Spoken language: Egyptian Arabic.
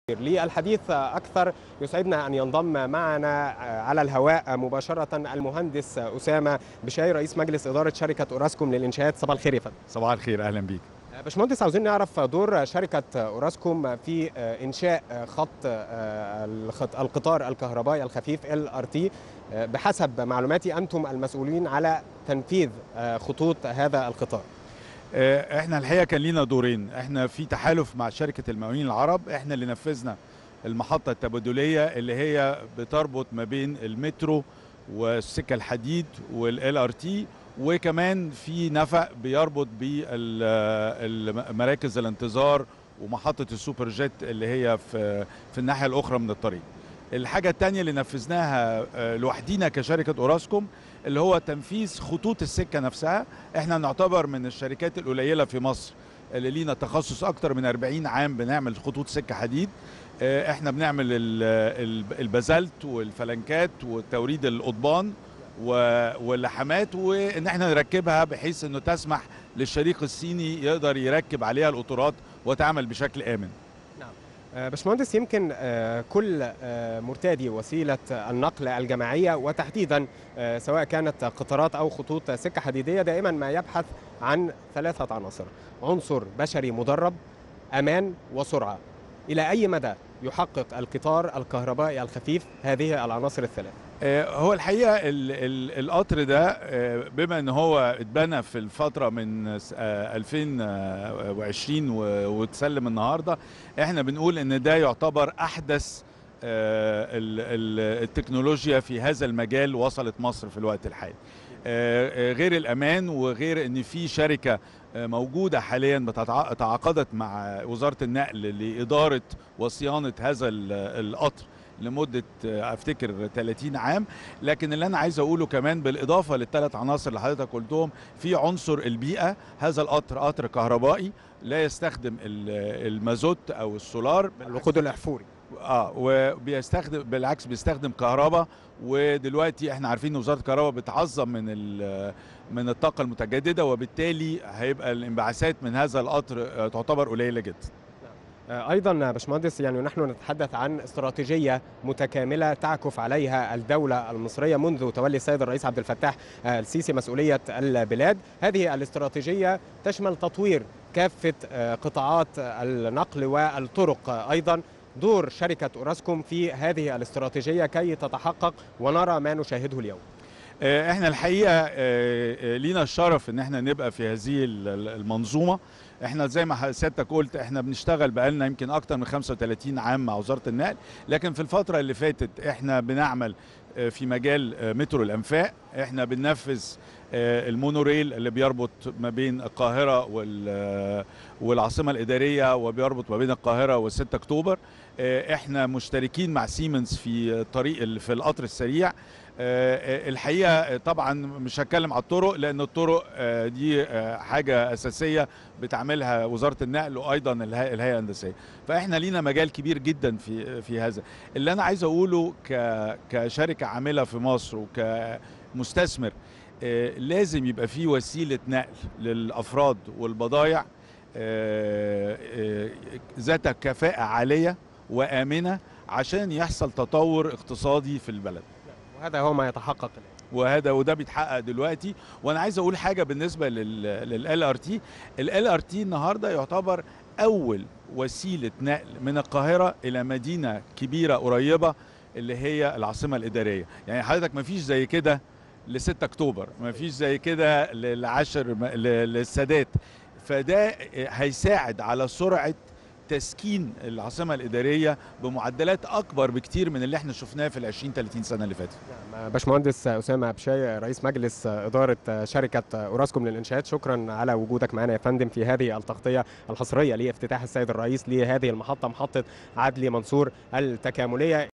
للحديث أكثر يسعدنا أن ينضم معنا على الهواء مباشرة المهندس أسامة بشاي رئيس مجلس إدارة شركة أوراسكوم للإنشاءات صباح الخير يا فندم صباح الخير اهلا بيك باشمهندس عاوزين نعرف دور شركة أوراسكوم في إنشاء خط الخط- القطار الكهربائي الخفيف LRT بحسب معلوماتي أنتم المسؤولين على تنفيذ خطوط هذا القطار آه، احنا الحقيقه كان لينا دورين احنا في تحالف مع شركه المقاولين العرب احنا اللي نفذنا المحطه التبادليه اللي هي بتربط ما بين المترو والسكه الحديد والال ار تي وكمان في نفق بيربط بمراكز الانتظار ومحطه السوبر جيت اللي هي في في الناحيه الاخرى من الطريق الحاجة التانية اللي نفذناها آه، لوحدينا كشركة أوراسكوم اللي هو تنفيذ خطوط السكة نفسها احنا نعتبر من الشركات القليلة في مصر اللي لينا تخصص أكتر من 40 عام بنعمل خطوط سكة حديد آه، احنا بنعمل ال- ال- البازلت والفلنكات وتوريد القضبان و- واللحامات وان احنا نركبها بحيث انه تسمح للشريك الصيني يقدر يركب عليها القطارات وتعمل بشكل امن آه، باشمهندس يمكن آه، كل آه، مرتادي وسيلة النقل الجماعية وتحديدا آه، سواء كانت قطارات أو خطوط سكة حديدية دائما ما يبحث عن ثلاثة عناصر عنصر بشري مدرب أمان وسرعة إلى أي مدى يحقق القطار الكهربائي الخفيف هذه العناصر الثلاث آه، هو الحقيقه ال- ال- القطر ده آه، بما ان هو اتبنى في الفتره من س- آه، 2020 و- واتسلم النهارده احنا بنقول ان ده يعتبر احدث آه، ال- ال- التكنولوجيا في هذا المجال وصلت مصر في الوقت الحالي آه، آه، غير الامان وغير ان في شركه آه، موجوده حاليا بتتع- تعاقدت مع وزاره النقل لاداره وصيانه هذا ال- القطر لمده آه، افتكر 30 عام لكن اللي انا عايز اقوله كمان بالاضافه للثلاث عناصر اللي حضرتك قلتهم في عنصر البيئه هذا القطر قطر كهربائي لا يستخدم ال- المازوت او السولار الوقود الأحفوري اه وبيستخدم بالعكس بيستخدم كهرباء ودلوقتي احنا عارفين ان وزاره الكهرباء بتعظم من ال- من الطاقه المتجدده وبالتالي هيبقى الانبعاثات من هذا القطر آه، تعتبر قليله جدا آه، ايضا يا باشمهندس يعني نحن نتحدث عن استراتيجيه متكامله تعكف عليها الدوله المصريه منذ تولي السيد الرئيس عبد الفتاح آه، السيسي مسؤوليه البلاد هذه الاستراتيجيه تشمل تطوير كافه آه، قطاعات النقل والطرق آه، ايضا دور شركه اوراسكوم في هذه الاستراتيجيه كي تتحقق ونرى ما نشاهده اليوم آه، احنا الحقيقه آه، آه، لينا الشرف ان احنا نبقى في هذه ال- ال- المنظومه احنا زي ما ح- سيادتك قلت احنا بنشتغل بقالنا يمكن اكتر من 35 عام مع وزاره النقل لكن في الفتره اللي فاتت احنا بنعمل آه، في مجال آه، مترو الانفاق احنا بننفذ آه، المونوريل اللي بيربط ما بين القاهره وال- آه، والعاصمه الاداريه وبيربط ما بين القاهره و6 اكتوبر آه، احنا مشتركين مع سيمنز في طريق ال- في القطر السريع آه، آه، الحقيقه آه، طبعا مش هتكلم على الطرق لان الطرق آه، دي آه، حاجه اساسيه بتعملها وزاره النقل وايضا الهيئه الهيئة الهندسيه فاحنا لينا مجال كبير جدا في في هذا اللي انا عايز اقوله ك- كشركه عامله في مصر وكمستثمر آه، لازم يبقى في وسيله نقل للافراد والبضائع آه، آه، ذات كفاءه عاليه وامنه عشان يحصل تطور اقتصادي في البلد وهذا هو ما يتحقق الآن. وهذا وده بيتحقق دلوقتي وانا عايز اقول حاجه بالنسبه لل ار تي ال ار تي النهارده يعتبر اول وسيله نقل من القاهره الى مدينه كبيره قريبه اللي هي العاصمه الاداريه يعني حضرتك ما فيش زي كده ل 6 اكتوبر ما فيش زي كده للعشر ل- للسادات فده هيساعد على سرعه تسكين العاصمه الاداريه بمعدلات اكبر بكتير من اللي احنا شفناه في ال 20 30 سنه اللي فاتت نعم، باشمهندس أسامة بشاي رئيس مجلس إدارة شركة أوراسكوم للإنشاءات شكرا على وجودك معنا يا فندم في هذه التغطية الحصرية لافتتاح السيد الرئيس لهذه المحطة محطة عدلي منصور التكاملية